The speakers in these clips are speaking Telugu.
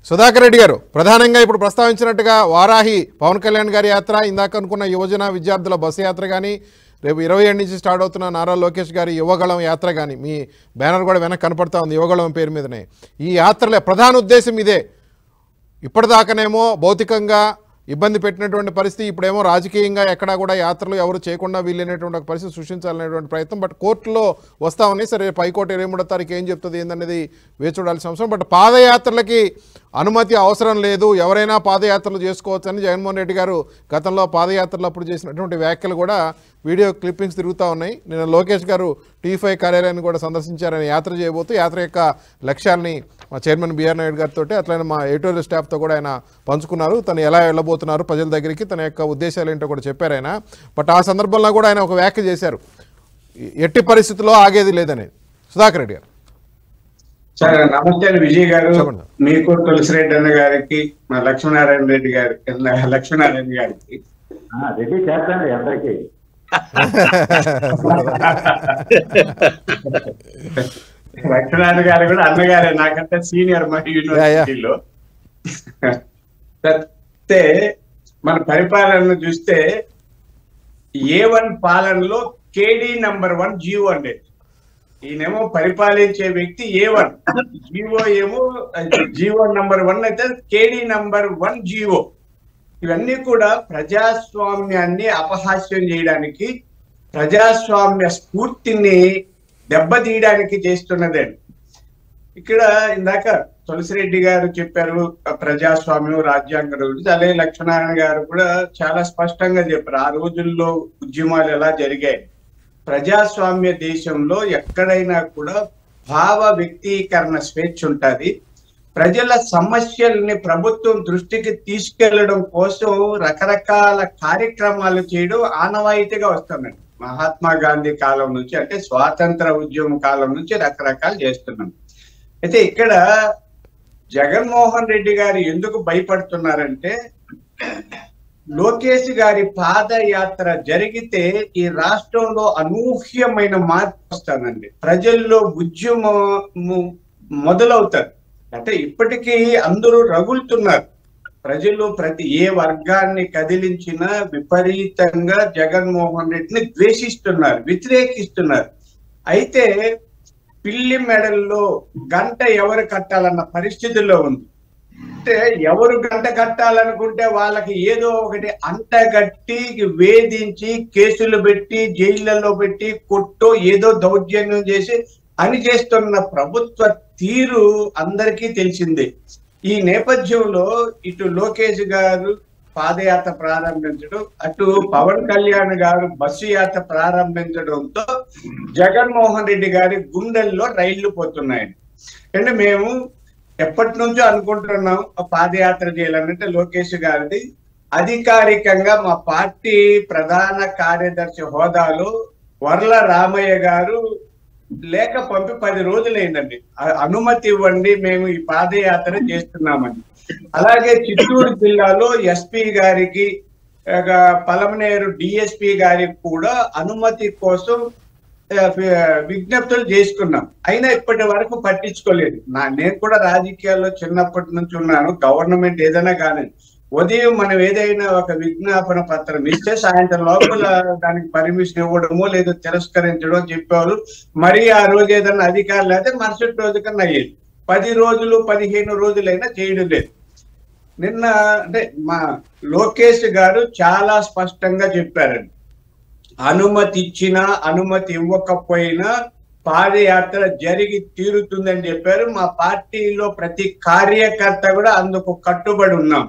సుధాకర్ రెడ్డి గారు ప్రధానంగా ఇప్పుడు ప్రస్తావించినట్టుగా వారాహి పవన్ కళ్యాణ్ గారి యాత్ర ఇందాక అనుకున్న యువజన విద్యార్థుల బస్సు యాత్ర కానీ రేపు ఇరవై ఏడు నుంచి స్టార్ట్ అవుతున్న నారా లోకేష్ గారి యువగళం యాత్ర కానీ మీ బ్యానర్ కూడా వెనక్కి కనపడతా ఉంది యువగళం పేరు మీదనే ఈ యాత్రలే ప్రధాన ఉద్దేశం ఇదే ఇప్పటిదాకానేమో భౌతికంగా ఇబ్బంది పెట్టినటువంటి పరిస్థితి ఇప్పుడేమో రాజకీయంగా ఎక్కడా కూడా యాత్రలు ఎవరు చేయకుండా వీలైనటువంటి ఒక పరిస్థితి సృష్టించాలనేటువంటి ప్రయత్నం బట్ కోర్టులో వస్తా ఉన్నాయి సరే పైకోర్టు ఇరవై మూడో తారీఖు ఏం చెప్తుంది ఏందనేది వేచి చూడాల్సిన అవసరం బట్ పాదయాత్రలకి అనుమతి అవసరం లేదు ఎవరైనా పాదయాత్రలు చేసుకోవచ్చని జగన్మోహన్ రెడ్డి గారు గతంలో పాదయాత్రలు అప్పుడు చేసినటువంటి వ్యాఖ్యలు కూడా వీడియో క్లిప్పింగ్స్ తిరుగుతూ ఉన్నాయి నిన్న లోకేష్ గారు టీ ఫైవ్ కార్యాలయాన్ని కూడా సందర్శించారని యాత్ర చేయబోతూ యాత్ర యొక్క లక్ష్యాల్ని మా చైర్మన్ బిఆర్ నాయుడు గారితో అట్లనే మా ఎడిటోరియల్ స్టాఫ్తో కూడా ఆయన పంచుకున్నారు తను ఎలా వెళ్ళబోతున్నారు ప్రజల దగ్గరికి తన యొక్క ఉద్దేశాలు ఏంటో కూడా చెప్పారు ఆయన బట్ ఆ సందర్భంలో కూడా ఆయన ఒక వ్యాఖ్య చేశారు ఎట్టి పరిస్థితుల్లో ఆగేది లేదనేది సుధాకర్ రెడ్డి గారు సరే నమస్తే విజయ్ గారు చెప్పండి. మీకు తులసిరెడ్డి అన్న గారికి మా లక్ష్మీనారాయణ రెడ్డి గారికి లక్ష్మీనారాయణ గారికి ఆ, రెడీ చేస్తాండి అందరికి లక్ష్మీనారాయణ గారు కూడా అన్నగారే నాకంటే సీనియర్ మా యూనివర్సిటీలో అయితే మన పరిపాలనను చూస్తే ఏ వన్ పాలనలో కేడీ నంబర్ వన్ జియో అండి ఈయనేమో పరిపాలించే వ్యక్తి ఏ వన్ జియో ఏమో జియో నంబర్ వన్ అయితే కేడీ నంబర్ వన్ జియో ఇవన్నీ కూడా ప్రజాస్వామ్యాన్ని అపహాస్యం చేయడానికి ప్రజాస్వామ్య స్ఫూర్తిని దెబ్బతీయడానికి చేస్తున్నదండి ఇక్కడ ఇందాక తులసిరెడ్డి గారు చెప్పారు ఆ ప్రజాస్వామ్యం రాజ్యాంగం గురించి అలాగే లక్ష్మీనారాయణ గారు కూడా చాలా స్పష్టంగా చెప్పారు ఆ రోజుల్లో ఉద్యమాలు ఎలా జరిగాయి ప్రజాస్వామ్య దేశంలో ఎక్కడైనా కూడా భావ వ్యక్తీకరణ స్వేచ్ఛ ఉంటది ప్రజల సమస్యల్ని ప్రభుత్వం దృష్టికి తీసుకెళ్లడం కోసం రకరకాల కార్యక్రమాలు చేయడం ఆనవాయితీగా వస్తుందండి మహాత్మా గాంధీ కాలం నుంచి అంటే స్వాతంత్ర ఉద్యమ కాలం నుంచి రకరకాలు చేస్తున్నాం అయితే ఇక్కడ జగన్మోహన్ రెడ్డి గారు ఎందుకు భయపడుతున్నారంటే లోకేష్ గారి పాదయాత్ర జరిగితే ఈ రాష్ట్రంలో అనూహ్యమైన మార్పు వస్తానండి ప్రజల్లో ఉద్యమము మొదలవుతారు అంటే ఇప్పటికీ అందరూ రగులుతున్నారు ప్రజలు ప్రతి ఏ వర్గాన్ని కదిలించినా విపరీతంగా జగన్మోహన్ రెడ్డిని ద్వేషిస్తున్నారు వ్యతిరేకిస్తున్నారు అయితే పిల్లి మెడల్లో గంట ఎవరు కట్టాలన్న పరిస్థితుల్లో ఉంది అంటే ఎవరు గంట కట్టాలనుకుంటే వాళ్ళకి ఏదో ఒకటి అంటగట్టి వేధించి కేసులు పెట్టి జైళ్ళలో పెట్టి కొట్టో ఏదో దౌర్జన్యం చేసి అని చేస్తున్న ప్రభుత్వ తీరు అందరికీ తెలిసిందే ఈ నేపథ్యంలో ఇటు లోకేష్ గారు పాదయాత్ర ప్రారంభించడం అటు పవన్ కళ్యాణ్ గారు బస్సు యాత్ర ప్రారంభించడంతో జగన్మోహన్ రెడ్డి గారి గుండెల్లో రైళ్లు పోతున్నాయండి అంటే మేము ఎప్పటి నుంచో అనుకుంటున్నాం ఆ పాదయాత్ర చేయాలనంటే లోకేష్ గారిది అధికారికంగా మా పార్టీ ప్రధాన కార్యదర్శి హోదాలో వర్ల రామయ్య గారు లేఖ పంపి పది రోజులైందండి అ- అనుమతి ఇవ్వండి మేము ఈ పాదయాత్ర చేస్తున్నామని అలాగే చిత్తూరు జిల్లాలో ఎస్పీ గారికి ఇక పలమనేరు డిఎస్పి గారికి కూడా అనుమతి కోసం ఆ, విజ్ఞప్తులు చేసుకున్నాం అయినా ఇప్పటి వరకు పట్టించుకోలేదు నా నేను కూడా రాజకీయాల్లో చిన్నప్పటి నుంచి ఉన్నాను గవర్నమెంట్ ఏదైనా కానీ ఉదయం మనం ఏదైనా ఒక విజ్ఞాపన పత్రం ఇస్తే సాయంత్రం లోపల దానికి పర్మిషన్ ఇవ్వడమో లేదా తిరస్కరించడం చెప్పేవాళ్ళు మరి ఆ రోజు ఏదైనా అధికారులు అయితే మరుసటి రోజు కన్నా అయ్యేది పది రోజులు పదిహేను రోజులైనా చేయడం లేదు నిన్న అంటే మా లోకేష్ గారు చాలా స్పష్టంగా చెప్పారండి అనుమతి ఇచ్చినా అనుమతి ఇవ్వకపోయినా పాదయాత్ర జరిగి తీరుతుందని చెప్పారు మా పార్టీలో ప్రతి కార్యకర్త కూడా అందుకు కట్టుబడి ఉన్నాం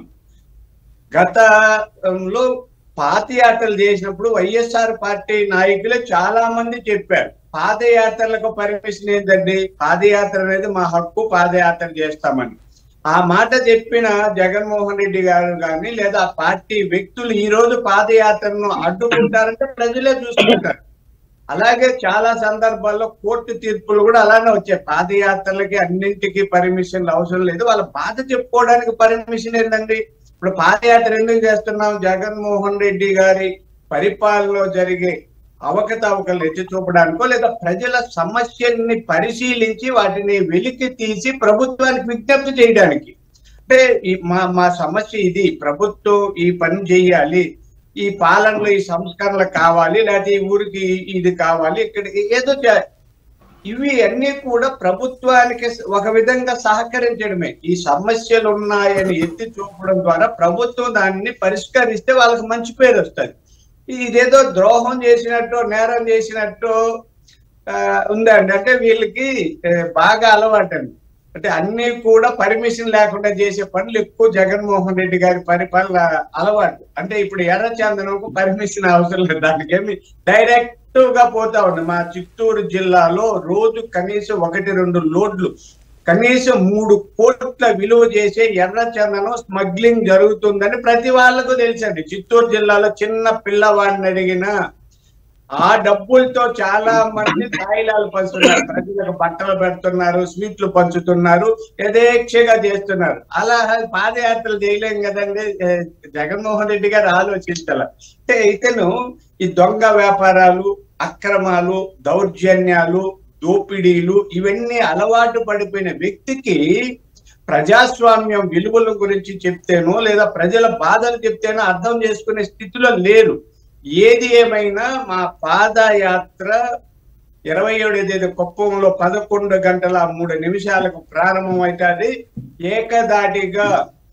గతంలో పాదయాత్రలు చేసినప్పుడు వైఎస్ఆర్ పార్టీ నాయకులే చాలా మంది చెప్పారు పాదయాత్రలకు పర్మిషన్ ఏంటండి పాదయాత్ర అనేది మా హక్కు పాదయాత్ర చేస్తామని ఆ మాట చెప్పిన జగన్మోహన్ రెడ్డి గారు కానీ లేదా ఆ పార్టీ వ్యక్తులు ఈ రోజు పాదయాత్రను అడ్డుకుంటారంటే ప్రజలే చూసుకుంటారు అలాగే చాలా సందర్భాల్లో కోర్టు తీర్పులు కూడా అలానే వచ్చాయి పాదయాత్రలకి అన్నింటికి పర్మిషన్లు అవసరం లేదు వాళ్ళ బాధ చెప్పుకోవడానికి పర్మిషన్ ఏంటండి ఇప్పుడు పాదయాత్ర ఎందుకు చేస్తున్నాం జగన్మోహన్ రెడ్డి గారి పరిపాలనలో జరిగే అవకతవకలు ఎత్తి చూపడానికో లేదా ప్రజల సమస్యల్ని పరిశీలించి వాటిని వెలికి తీసి ప్రభుత్వానికి విజ్ఞప్తి చేయడానికి అంటే ఈ మా మా సమస్య ఇది ప్రభుత్వం ఈ పని చేయాలి ఈ పాలనలో ఈ సంస్కరణలు కావాలి లేకపోతే ఈ ఊరికి ఇది కావాలి ఇక్కడ ఏదో చే- ఇవి అన్ని కూడా ప్రభుత్వానికి ఒక విధంగా సహకరించడమే ఈ సమస్యలు ఉన్నాయని ఎత్తి చూపడం ద్వారా ప్రభుత్వం దాన్ని పరిష్కరిస్తే వాళ్ళకి మంచి పేరు వస్తుంది ఇదేదో ద్రోహం చేసినట్టు నేరం చేసినట్టు ఆ, ఉందండి అంటే వీళ్ళకి ఆ, బాగా అలవాటండి అంటే అన్ని కూడా పర్మిషన్ లేకుండా చేసే పనులు ఎక్కువ జగన్మోహన్ రెడ్డి గారి పరిపాలన అలవాటు అంటే ఇప్పుడు ఎర్రచందనంకు పర్మిషన్ అవసరం లేదు దానికి ఏమి డైరెక్ట్ గా పోతా ఉంది మా చిత్తూరు జిల్లాలో రోజు కనీసం ఒకటి రెండు లోడ్లు కనీసం మూడు కోట్ల విలువ చేసే ఎర్రచందనం స్మగ్లింగ్ జరుగుతుందని ప్రతి వాళ్ళకు తెలుసండి చిత్తూరు జిల్లాలో చిన్న పిల్లవాడిని అడిగినా ఆ డబ్బులతో చాలా మంది తాయిలాలు పంచుతున్నారు ప్రజలకు బట్టలు పెడుతున్నారు స్వీట్లు పంచుతున్నారు యథేచ్ఛగా చేస్తున్నారు అలా పాదయాత్రలు చేయలేం కదండి ఏ, జగన్మోహన్ రెడ్డి గారు ఆలోచించాల అంటే ఇతను ఈ దొంగ వ్యాపారాలు అక్రమాలు దౌర్జన్యాలు దోపిడీలు ఇవన్నీ అలవాటు పడిపోయిన వ్యక్తికి ప్రజాస్వామ్యం విలువల గురించి చెప్తేనో లేదా ప్రజల బాధలు చెప్తేనో అర్థం చేసుకునే స్థితిలో లేరు ఏది ఏమైనా మా పాదయాత్ర ఇరవై ఏడు తేదీ కుప్పంలో పదకొండు గంటల మూడు నిమిషాలకు ప్రారంభం అవుతుంది ఏకదాటిగా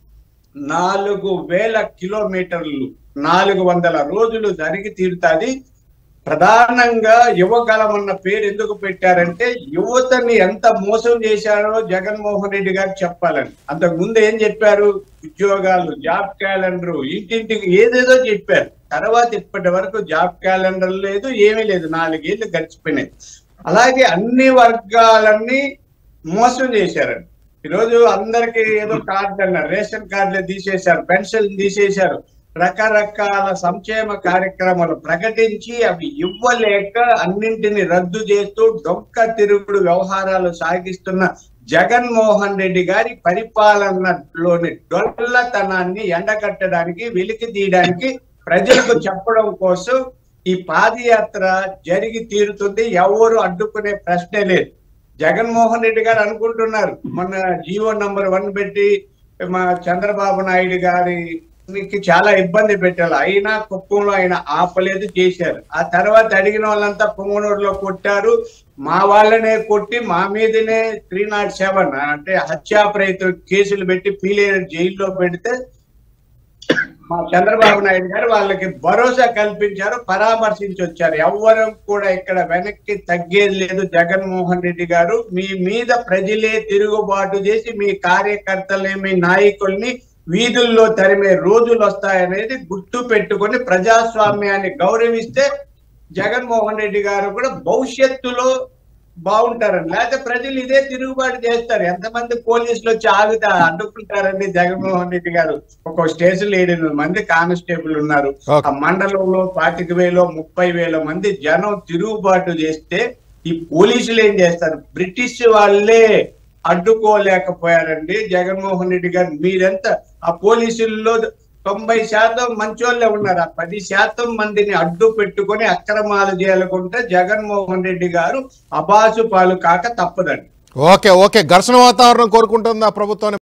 నాలుగు వేల కిలోమీటర్లు నాలుగు వందల రోజులు జరిగి తీరుతాది ప్రధానంగా యువగలం అన్న పేరు ఎందుకు పెట్టారంటే యువతని ఎంత మోసం చేశారో జగన్మోహన్ రెడ్డి గారు చెప్పాలని అంతకు ముందు ఏం చెప్పారు ఉద్యోగాలు జాబ్ క్యాలెండర్ ఇంటింటికి ఏదేదో చెప్పారు తర్వాత ఇప్పటి వరకు జాబ్ క్యాలెండర్ లేదు ఏమీ లేదు నాలుగేళ్లు గడిచిపోయినాయి అలాగే అన్ని వర్గాలన్నీ మోసం చేశారండి ఈరోజు అందరికి ఏదో కార్డు అన్నారు రేషన్ కార్డులు తీసేశారు పెన్షన్ తీసేశారు రకరకాల సంక్షేమ కార్యక్రమాలు ప్రకటించి అవి ఇవ్వలేక అన్నింటిని రద్దు చేస్తూ డొక్క తిరుగుడు వ్యవహారాలు సాగిస్తున్న జగన్మోహన్ రెడ్డి గారి పరిపాలనలోని డొల్లతనాన్ని ఎండగట్టడానికి వెలికి తీయడానికి ప్రజలకు చెప్పడం కోసం ఈ పాదయాత్ర జరిగి తీరుతుంది ఎవరు అడ్డుకునే ప్రశ్నే లేదు జగన్మోహన్ రెడ్డి గారు అనుకుంటున్నారు మన జియో నంబర్ వన్ పెట్టి మా చంద్రబాబు నాయుడు గారికి చాలా ఇబ్బంది పెట్టారు అయినా కుప్పంలో ఆయన ఆపలేదు చేశారు ఆ తర్వాత అడిగిన వాళ్ళంతా పొంగనూరులో కొట్టారు మా వాళ్ళనే కొట్టి మా మీదనే త్రీ నాట్ సెవెన్ అంటే హత్యా ప్రయత్నం కేసులు పెట్టి పీలేరు జైల్లో పెడితే మా చంద్రబాబు నాయుడు గారు వాళ్ళకి భరోసా కల్పించారు పరామర్శించి వచ్చారు ఎవ్వరం కూడా ఇక్కడ వెనక్కి తగ్గేది లేదు జగన్మోహన్ రెడ్డి గారు మీ మీద ప్రజలే తిరుగుబాటు చేసి మీ కార్యకర్తల్ని మీ నాయకుల్ని వీధుల్లో తరిమే రోజులు వస్తాయనేది గుర్తు పెట్టుకొని ప్రజాస్వామ్యాన్ని గౌరవిస్తే జగన్మోహన్ రెడ్డి గారు కూడా భవిష్యత్తులో బాగుంటారండి లేకపోతే ప్రజలు ఇదే తిరుగుబాటు చేస్తారు ఎంతమంది పోలీసులు వచ్చి ఆగుతా అడ్డుకుంటారండి జగన్మోహన్ రెడ్డి గారు ఒక స్టేషన్ ఎనిమిది మంది కానిస్టేబుల్ ఉన్నారు Okay. ఆ మండలంలో పాతిక వేలో ముప్పై వేల మంది జనం తిరుగుబాటు చేస్తే ఈ పోలీసులు ఏం చేస్తారు బ్రిటిష్ వాళ్ళే అడ్డుకోలేకపోయారండి జగన్మోహన్ రెడ్డి గారు మీరెంత ఆ పోలీసుల్లో తొంభై శాతం మంచోళ్ళే ఉన్నారు ఆ పది శాతం మందిని అడ్డు పెట్టుకొని అక్రమాలు చేయాలనుకుంటే జగన్మోహన్ రెడ్డి గారు అబాసు పాలు కాక తప్పదండి ఓకే ఓకే ఘర్షణ వాతావరణం కోరుకుంటుందా ప్రభుత్వాన్ని